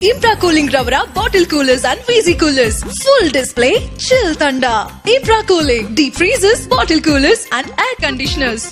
ಇಂಪ್ರಾ cooling ರವರ bottle coolers and VC coolers full display chill ತಂಡ Impra cooling deep freezers bottle coolers and air conditioners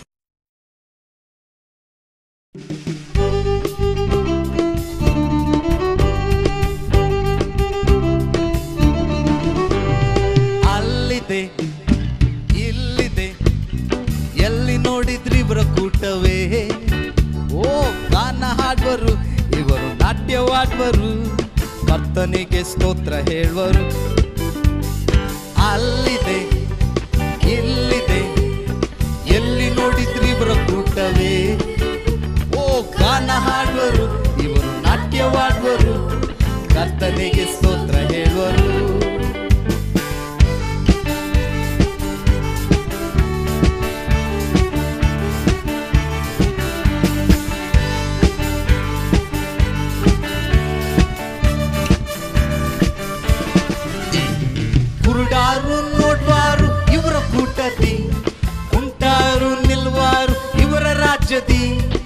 ಅಲ್ಲಿದೆ ಇಲ್ಲಿದೆ ಎಲ್ಲಿ ನೋಡಿದ್ರಿ ಇವರ ಕೂಟವೇ ಓ ಗಾನ ಹಾಡುವರು ಇವರು ನಾಟ್ಯವಾಡುವರು ಕರ್ತನಿಗೆ ಸ್ತೋತ್ರ ಹೇಳುವರು ಅಲ್ಲಿದೆ ಇಲ್ಲಿದೆ ಎಲ್ಲಿ ನೋಡಿದ್ರಿ ಇವರ ಕೂಟವೇ ಓ ಗಾನ ಹಾಡುವರು ಇವರು ನಾಟ್ಯವಾಡುವರು ಕರ್ತನಿಗೆ ಸ್ತೋತ್ರ ಹೇಳುವರು ಕುರುಡಾರು ನೋಡ್ವಾರು ಇವರ ಕೂಟದಿ ಉಂಟಾರು ನಿಲ್ವಾರು ಇವರ ರಾಜ್ಯದಿ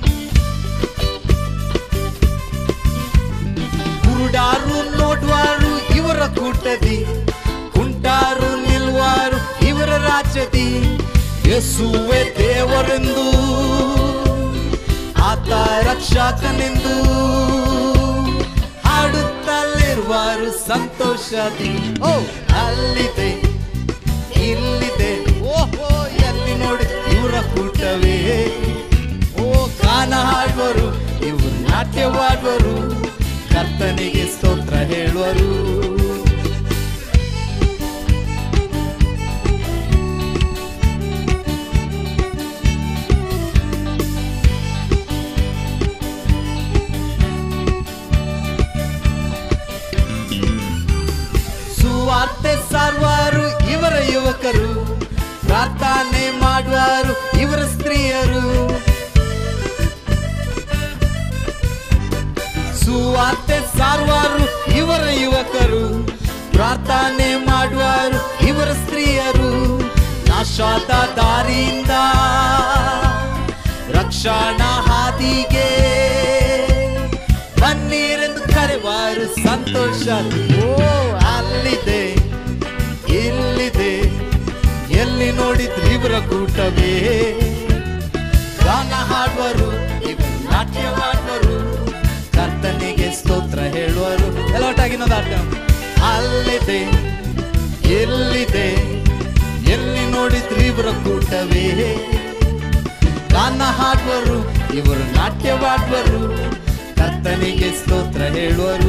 ಕುರುಡಾರು ನೋಡ್ವಾರು ಇವರ ಕೂಟದಿ ಕುಂಟಾರು ನಿಲ್ವಾರು ಇವರ ರಾಜ್ಯದಿ ಯೇಸುವೆ ದೇವರೆಂದು ಆತ ರಕ್ಷಕನೆಂದು ಹಾಡುತ್ತಲಿರುವರು ಸಂತೋಷದಿ ಓ ಅಲ್ಲಿದೆ ಇಲ್ಲಿದೆ ಓಹೋ ಎಲ್ಲಿ ನೋಡಿ ಇವರ ಕೂಟವೇ ಓ ಗಾನ ಹಾಡುವರು ಇವರು ನಾಟ್ಯವಾಡುವರು ಕರ್ತನಿಗೆ ಸ್ತೋತ್ರ ಹೇಳುವರು ಸುವಾರ್ತೆ ಸಾರುವಾರು ಇವರ ಯುವಕರು ಪ್ರಾರ್ಥನೆ ಮಾಡುವಾರು ಇವರ ಸ್ತ್ರೀಯರು ಸುವಾರ್ತೆ ಸಾರುವಾರು ಇವರ ಯುವಕರು ಪ್ರಾರ್ಥನೆ ಮಾಡುವಾರು ಇವರ ಸ್ತ್ರೀಯರು ನಾಶಾದ ದಾರಿಯಿಂದ ರಕ್ಷಣಾ ಹಾದಿಗೆ ಬನ್ನೀರೆಂದು ಕರೆವಾರು ಸಂತೋಷ ಓ ಅಲ್ಲಿದೆ ಇಲ್ಲಿದೆ ಎಲ್ಲಿ ನೋಡಿದ್ರು ಇವರ ಕೂಟವೇ ಗಾನ ಹಾಡುವರು ಇವರು ನಾಟ್ಯವಾಡುವರು ಕರ್ತನಿಗೆ ಸ್ತೋತ್ರ ಹೇಳುವರು ಎಲ್ಲ ಒಟ್ಟಾಗಿನೋದು ಆಟ ಅಲ್ಲಿದೆ ಎಲ್ಲಿದೆ ಎಲ್ಲಿ ನೋಡಿದ್ರು ಇವರ ಕೂಟವೇ ಗಾನ ಹಾಡುವರು ಇವರು ನಾಟ್ಯವಾಡುವರು ಕರ್ತನಿಗೆ ಸ್ತೋತ್ರ ಹೇಳುವರು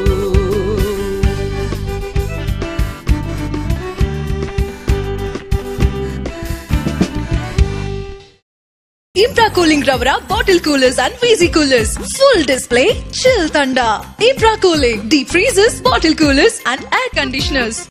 ಇಂಪ್ರಾ ಕೂಲಿಂಗ್ ರವರ bottle coolers and VC coolers full display chill ತಂಡ Impra cooling deep freezers bottle coolers and air conditioners